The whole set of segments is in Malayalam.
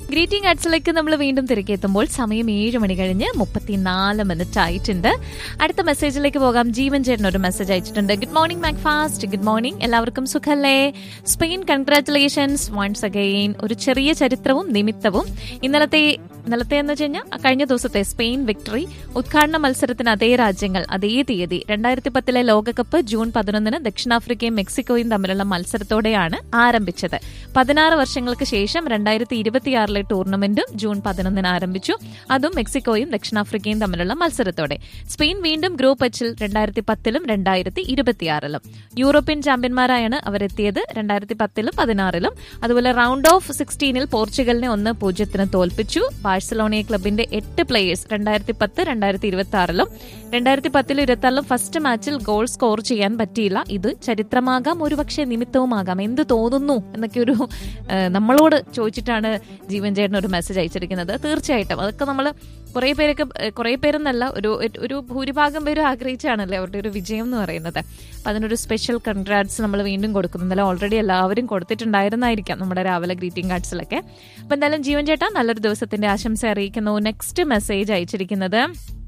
ഗ്രീറ്റിംഗ് കാർഡ്സിലേക്ക് നമ്മൾ വീണ്ടും തിരികെ എത്തുമ്പോൾ സമയം ഏഴ് മണി കഴിഞ്ഞ് മുപ്പത്തിനാല് മിനിറ്റ് ആയിട്ടുണ്ട് അടുത്ത മെസ്സേജിലേക്ക് പോകാം ജീവൻ ചേട്ടൻ ഒരു മെസ്സേജ് അയച്ചിട്ടുണ്ട് good morning Mac fast good morning എല്ലാവർക്കും സുഖല്ലേ സ്പെയിൻ കൺഗ്രാറ്റുലേഷൻസ് വൺസ് അഗെയിൻ ഒരു ചെറിയ ചരിത്രവും നിമിത്തവും ഇന്നലത്തെ ഇന്നലത്തെ എന്ന് വെച്ച് കഴിഞ്ഞാൽ കഴിഞ്ഞ ദിവസത്തെ സ്പെയിൻ വിക്ടറി ഉദ്ഘാടന മത്സരത്തിന് അതേ രാജ്യങ്ങൾ അതേ തീയതി രണ്ടായിരത്തി പത്തിലെ ലോകകപ്പ് ജൂൺ പതിനൊന്നിന് ദക്ഷിണാഫ്രിക്കയും മെക്സിക്കോയും തമ്മിലുള്ള മത്സരത്തോടെയാണ് ആരംഭിച്ചത് പതിനാറ് വർഷങ്ങൾക്ക് ശേഷം രണ്ടായിരത്തി ഇരുപത്തിയാറിലെ ടൂർണമെന്റും ജൂൺ പതിനൊന്നിന് ആരംഭിച്ചു അതും മെക്സിക്കോയും ദക്ഷിണാഫ്രിക്കയും തമ്മിലുള്ള മത്സരത്തോടെ സ്പെയിൻ വീണ്ടും ഗ്രൂപ്പ് എച്ചിൽ രണ്ടായിരത്തി പത്തിലും രണ്ടായിരത്തി ഇരുപത്തിയാറിലും യൂറോപ്യൻ ചാമ്പ്യന്മാരായാണ് അവരെത്തിയത് രണ്ടായിരത്തി പത്തിലും പതിനാറിലും അതുപോലെ റൗണ്ട് ഓഫ് സിക്സ്റ്റീനിൽ പോർച്ചുഗലിനെ ഒന്ന് പൂജ്യത്തിന് തോൽപ്പിച്ചു ബാഴ്സലോണിയ ക്ലബിന്റെ എട്ട് പ്ലേയേഴ്സ് രണ്ടായിരത്തി പത്ത് രണ്ടായിരത്തി ഇരുപത്തി ആറിലും രണ്ടായിരത്തി പത്തിലും ഇരുപത്തി ആറിലും ഫസ്റ്റ് മാച്ചിൽ ഗോൾ സ്കോർ ചെയ്യാൻ പറ്റിയില്ല ഇത് ചരിത്രമാകാം ഒരുപക്ഷെ നിമിത്തവുമാകാം എന്ത് തോന്നുന്നു എന്നൊക്കെ ഒരു ആ, നമ്മളോട് ചോദിച്ചിട്ടാണ് ജീവൻ ചേട്ടൻ ഒരു മെസ്സേജ് അയച്ചിരിക്കുന്നത് തീർച്ചയായിട്ടും അതൊക്കെ നമ്മൾ കുറേ പേരൊക്കെ കുറേ പേരെന്നല്ല ഒരു ഒരു ഭൂരിഭാഗം പേരും ആഗ്രഹിച്ചാണല്ലേ അവരുടെ ഒരു വിജയം എന്ന് പറയുന്നത് അപ്പം അതിനൊരു സ്പെഷ്യൽ കൺഗ്രാറ്റ്സ് നമ്മൾ വീണ്ടും കൊടുക്കുന്നു ഇന്നലെ ഓൾറെഡി എല്ലാവരും കൊടുത്തിട്ടുണ്ടായിരുന്നായിരിക്കാം നമ്മുടെ രാവിലെ ഗ്രീറ്റിംഗ് കാർഡ്സിലൊക്കെ അപ്പം എന്തായാലും ജീവൻ ചേട്ടാ നല്ലൊരു ദിവസത്തിന്റെ ആശംസ അറിയിക്കുന്നു നെക്സ്റ്റ് മെസ്സേജ് അയച്ചിരിക്കുന്നത്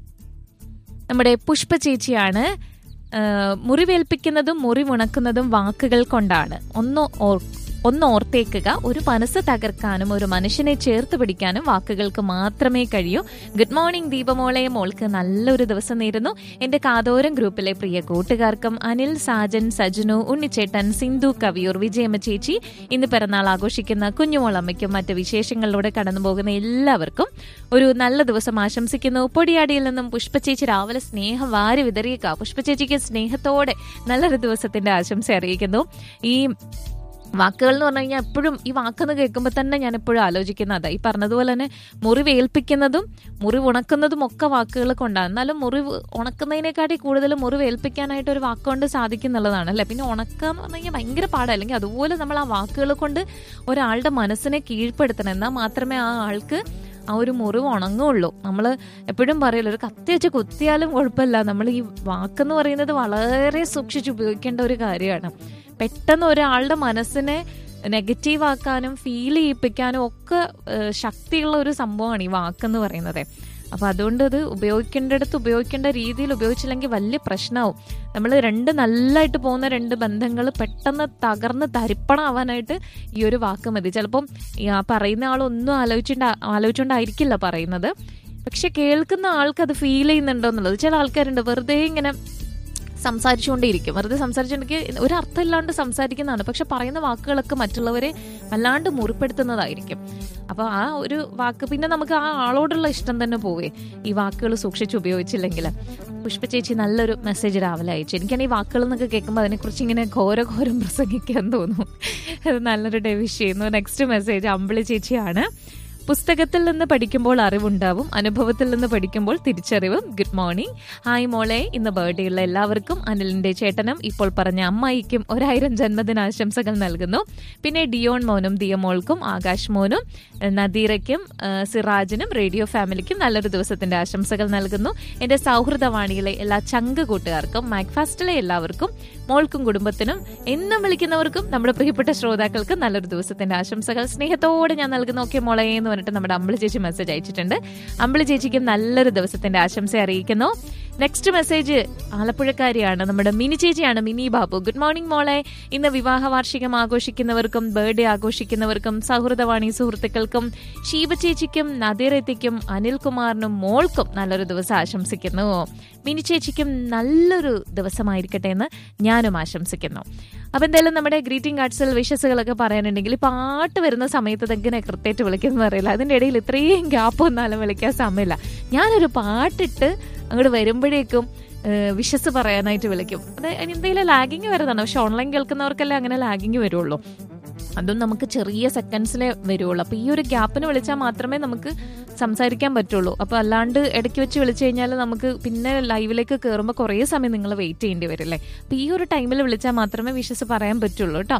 നമ്മുടെ പുഷ്പ ചേച്ചിയാണ് ആ, മുറിവേൽപ്പിക്കുന്നതും മുറിവുണക്കുന്നതും വാക്കുകൾ കൊണ്ടാണ് ഒന്ന് ഓർ ഒന്ന് ഓർത്തേക്കുക ഒരു മനസ്സ് തകർക്കാനും ഒരു മനുഷ്യനെ ചേർത്ത് പിടിക്കാനും വാക്കുകൾക്ക് മാത്രമേ കഴിയൂ ഗുഡ് മോർണിംഗ് ദീപമോളെ മോൾക്ക് നല്ലൊരു ദിവസം നേരുന്നു എന്റെ കാതോരം ഗ്രൂപ്പിലെ പ്രിയ കൂട്ടുകാർക്കും അനിൽ സാജൻ സജനു ഉണ്ണിച്ചേട്ടൻ സിന്ധു കവിയൂർ വിജയമ്മ ചേച്ചി ഇന്ന് പിറന്നാൾ ആഘോഷിക്കുന്ന കുഞ്ഞുമോളമ്മയ്ക്കും മറ്റ് വിശേഷങ്ങളിലൂടെ കടന്നു പോകുന്ന എല്ലാവർക്കും ഒരു നല്ല ദിവസം ആശംസിക്കുന്നു പൊടിയാടിയിൽ നിന്നും പുഷ്പ ചേച്ചി രാവിലെ സ്നേഹം വാരി വിതറിയേക്കുക പുഷ്പ ചേച്ചിക്ക് സ്നേഹത്തോടെ നല്ലൊരു ദിവസത്തിന്റെ ആശംസ അറിയിക്കുന്നു ഈ വാക്കുകൾ എന്ന് പറഞ്ഞു കഴിഞ്ഞാൽ എപ്പോഴും ഈ വാക്കെന്ന് കേൾക്കുമ്പോൾ തന്നെ ഞാൻ എപ്പോഴും ആലോചിക്കുന്നത് ഈ പറഞ്ഞതുപോലെ തന്നെ മുറിവ് ഏൽപ്പിക്കുന്നതും മുറിവ് ഉണക്കുന്നതും ഒക്കെ വാക്കുകൾ കൊണ്ടാണ് എന്നാലും മുറിവ് ഉണക്കുന്നതിനെക്കാട്ടി കൂടുതൽ മുറിവ് ഏൽപ്പിക്കാനായിട്ട് ഒരു വാക്കുകൊണ്ട് സാധിക്കുന്നുള്ളതാണ് അല്ലേ പിന്നെ ഉണക്കുക എന്ന് പറഞ്ഞു കഴിഞ്ഞാൽ ഭയങ്കര പാടാണ് അല്ലെങ്കിൽ അതുപോലെ നമ്മൾ ആ വാക്കുകൾ കൊണ്ട് ഒരാളുടെ മനസ്സിനെ കീഴ്പ്പെടുത്തണം എന്നാൽ മാത്രമേ ആ ആൾക്ക് ആ ഒരു മുറിവ് ഉണങ്ങുള്ളൂ നമ്മൾ എപ്പോഴും പറയല്ലോ ഒരു കത്തി വെച്ച് കുത്തിയാലും കുഴപ്പമില്ല നമ്മൾ ഈ വാക്കെന്ന് പറയുന്നത് വളരെ സൂക്ഷിച്ച് ഉപയോഗിക്കേണ്ട ഒരു കാര്യമാണ് പെട്ടെന്ന് ഒരാളുടെ മനസ്സിനെ നെഗറ്റീവ് ആക്കാനും ഫീൽ ചെയ്യിപ്പിക്കാനും ഒക്കെ ഏഹ്, ശക്തിയുള്ള ഒരു സംഭവമാണ് ഈ വാക്കെന്ന് പറയുന്നത് അപ്പൊ അതുകൊണ്ട് ഇത് ഉപയോഗിക്കേണ്ടടുത്ത് ഉപയോഗിക്കേണ്ട രീതിയിൽ ഉപയോഗിച്ചില്ലെങ്കിൽ വലിയ പ്രശ്നമാവും നമ്മൾ രണ്ട് നല്ലതായിട്ട് പോകുന്ന രണ്ട് ബന്ധങ്ങൾ പെട്ടെന്ന് തകർന്ന് തരിപ്പണമാവാനായിട്ട് ഈ ഒരു വാക്ക് മതി ചിലപ്പം ഈ ആ പറയുന്ന ആളൊന്നും ആലോചിച്ചിട്ട് ആലോചിച്ചുകൊണ്ടായിരിക്കില്ല പറയുന്നത് പക്ഷെ കേൾക്കുന്ന ആൾക്ക് അത് ഫീൽ ചെയ്യുന്നുണ്ടോ എന്നുള്ളത് ചില ആൾക്കാരുണ്ട് വെറുതെ ഇങ്ങനെ സംസാരിച്ചുകൊണ്ടേയിരിക്കും വെറുതെ സംസാരിച്ചുകൊണ്ടെങ്കിൽ ഒരു അർത്ഥമില്ലാണ്ട് സംസാരിക്കുന്നതാണ് പക്ഷെ പറയുന്ന വാക്കുകളൊക്കെ മറ്റുള്ളവരെ വല്ലാണ്ട് മുറിപ്പെടുത്തുന്നതായിരിക്കും അപ്പൊ ആ ഒരു വാക്ക് പിന്നെ നമുക്ക് ആ ആളോടുള്ള ഇഷ്ടം തന്നെ പോവേ ഈ വാക്കുകൾ സൂക്ഷിച്ച് ഉപയോഗിച്ചില്ലെങ്കിൽ പുഷ്പ ചേച്ചി നല്ലൊരു മെസ്സേജ് രാവിലെ അയച്ചു എനിക്കാണ് ഈ വാക്കുകൾ എന്നൊക്കെ കേൾക്കുമ്പോൾ അതിനെക്കുറിച്ച് ഇങ്ങനെ ഘോരഘോരം പ്രസംഗിക്കാൻ തോന്നും അത് നല്ലൊരു ഡേ വിഷ് ചെയ്യുന്നു നെക്സ്റ്റ് മെസ്സേജ് അമ്പിളി ചേച്ചിയാണ് പുസ്തകത്തിൽ നിന്ന് പഠിക്കുമ്പോൾ അറിവുണ്ടാവും അനുഭവത്തിൽ നിന്ന് പഠിക്കുമ്പോൾ തിരിച്ചറിവും ഗുഡ് മോർണിംഗ് ഹായ് മോളെ ഇന്ന് ബർത്ത്ഡേ ഉള്ള എല്ലാവർക്കും അനിലിന്റെ ചേട്ടനും ഇപ്പോൾ പറഞ്ഞ അമ്മായിക്കും ഒരായിരം ജന്മദിനാശംസകൾ നൽകുന്നു പിന്നെ ഡിയോൺ മോനും ദിയമോൾക്കും ആകാശ് മോനും ഏഹ്, നദീറയ്ക്കും ഏഹ്, സിറാജിനും റേഡിയോ ഫാമിലിക്കും നല്ലൊരു ദിവസത്തിന്റെ ആശംസകൾ നൽകുന്നു എന്റെ സൗഹൃദവാണിയിലെ എല്ലാ ചങ്ക് കൂട്ടുകാർക്കും മാക്ഫാസ്റ്റിലെ എല്ലാവർക്കും മോൾക്കും കുടുംബത്തിനും എന്നും വിളിക്കുന്നവർക്കും നമ്മുടെ പ്രിയപ്പെട്ട ശ്രോതാക്കൾക്കും നല്ലൊരു ദിവസത്തിന്റെ ആശംസകൾ സ്നേഹത്തോടെ ഞാൻ നൽകുന്ന ഓക്കെ മോളെ എന്ന് പറഞ്ഞിട്ട് നമ്മുടെ അമ്പിളി ചേച്ചി മെസ്സേജ് അയച്ചിട്ടുണ്ട് അമ്പിളി ചേച്ചിക്കും നല്ലൊരു ദിവസത്തിന്റെ ആശംസ അറിയിക്കുന്നു നെക്സ്റ്റ് മെസ്സേജ് ആലപ്പുഴക്കാരിയാണ് നമ്മുടെ മിനി ചേച്ചിയാണ് മിനി ബാബു ഗുഡ് മോർണിംഗ് മോളെ ഇന്ന് വിവാഹ വാർഷികം ആഘോഷിക്കുന്നവർക്കും ബർത്ത്ഡേ ആഘോഷിക്കുന്നവർക്കും സൗഹൃദവാണി സുഹൃത്തുക്കൾക്കും ഷീബ ചേച്ചിക്കും നദീറെത്തിക്കും അനിൽകുമാറിനും മോൾക്കും നല്ലൊരു ദിവസം ആശംസിക്കുന്നു മിനി ചേച്ചിക്കും നല്ലൊരു ദിവസമായിരിക്കട്ടെ എന്ന് ഞാനും ആശംസിക്കുന്നു അപ്പൊ എന്തായാലും നമ്മുടെ ഗ്രീറ്റിംഗ് കാർഡ്സിൽ വിഷസുകളൊക്കെ പറയാനുണ്ടെങ്കിൽ ഈ പാട്ട് വരുന്ന സമയത്ത് ഇതെങ്ങനെ കൃത്യമായിട്ട് വിളിക്കുന്ന അറിയില്ല അതിന്റെ ഇടയിൽ ഇത്രയും ഗ്യാപ്പ് ഒന്നാലും വിളിക്കാൻ സമയമില്ല ഞാനൊരു പാട്ടിട്ട് അങ്ങോട്ട് വരുമ്പോഴേക്കും വിഷസ് പറയാനായിട്ട് വിളിക്കും അത് എന്തെങ്കിലും ലാഗിങ് വരുന്നതാണ് പക്ഷെ ഓൺലൈൻ കേൾക്കുന്നവർക്കല്ലേ അങ്ങനെ ലാഗിങ് വരുള്ളൂ അതും നമുക്ക് ചെറിയ സെക്കൻഡ്സിലെ വരുള്ളൂ അപ്പൊ ഈ ഒരു ഗ്യാപ്പിന് വിളിച്ചാൽ മാത്രമേ നമുക്ക് സംസാരിക്കാൻ പറ്റുള്ളൂ അപ്പൊ അല്ലാണ്ട് ഇടയ്ക്ക് വെച്ച് വിളിച്ചു കഴിഞ്ഞാൽ നമുക്ക് പിന്നെ ലൈവിലേക്ക് കയറുമ്പോൾ കുറേ സമയം നിങ്ങൾ വെയിറ്റ് ചെയ്യേണ്ടി വരില്ലേ അപ്പൊ ഈ ഒരു ടൈമിൽ വിളിച്ചാൽ മാത്രമേ വിഷസ് പറയാൻ പറ്റുള്ളൂ കേട്ടോ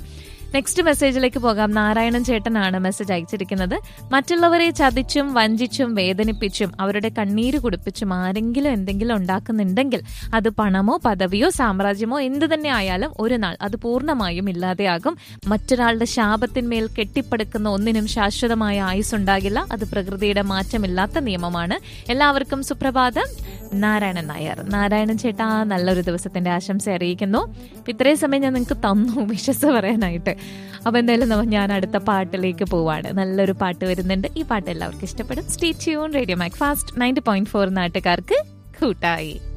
നെക്സ്റ്റ് മെസ്സേജിലേക്ക് പോകാം നാരായണൻ ചേട്ടനാണ് മെസ്സേജ് അയച്ചിരിക്കുന്നത് മറ്റുള്ളവരെ ചതിച്ചും വഞ്ചിച്ചും വേദനിപ്പിച്ചും അവരുടെ കണ്ണീര് കുടിപ്പിച്ചും ആരെങ്കിലും എന്തെങ്കിലും ഉണ്ടാക്കുന്നുണ്ടെങ്കിൽ അത് പണമോ പദവിയോ സാമ്രാജ്യമോ എന്തു തന്നെ ആയാലും ഒരു നാൾ അത് പൂർണ്ണമായും ഇല്ലാതെയാകും മറ്റൊരാളുടെ ശാപത്തിന്മേൽ കെട്ടിപ്പടുക്കുന്ന ഒന്നിനും ശാശ്വതമായ ആയുസ് ഉണ്ടാകില്ല അത് പ്രകൃതിയുടെ മാറ്റമില്ലാത്ത നിയമമാണ് എല്ലാവർക്കും സുപ്രഭാതം നാരായണൻ നായർ നാരായണൻ ചേട്ടാ നല്ലൊരു ദിവസത്തിന്റെ ആശംസ അറിയിക്കുന്നു ഇത്രയും സമയം ഞാൻ നിങ്ങൾക്ക് തന്നു വിശ്വസ് പറയാനായിട്ട് അപ്പൊ എന്തായാലും നമ്മ- ഞാൻ അടുത്ത പാട്ടിലേക്ക് പോവാണ് നല്ലൊരു പാട്ട് വരുന്നുണ്ട് ഈ പാട്ട് എല്ലാവർക്കും ഇഷ്ടപ്പെടും stay tune radio Mac fast ninety point four നാട്ടുകാർക്ക് കൂട്ടായി